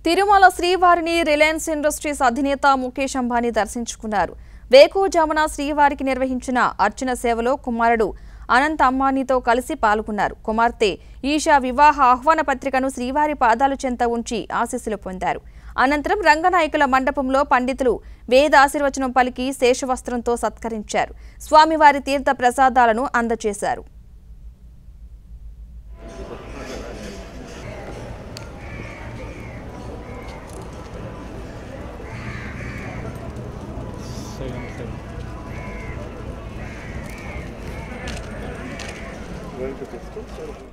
తిరుమల శ్రీవారిని Reliance industries అధినేత ముఖేష్ అంబానీ దర్శించుకున్నారు వేకువజామున శ్రీవారికి నిర్వహించిన అర్చన సేవలో కుమారుడు అనంత్ అంబానీతో కలిసి పాల్గొన్నారు కుమార్తె ఈషా వివాహ ఆహ్వాన పత్రికను శ్రీవారి పాదాలు చెంత ఉంచి ఆశీస్సులు పొందారు అనంతరం రంగనాయకుల మండపంలో పండితులు వేద ఆశీర్వచనం పలికి శేషవస్త్రంతో సత్కరించారు స్వామివారి తీర్థ ప్రసాదాలను అందజేశారు Going to Bristol?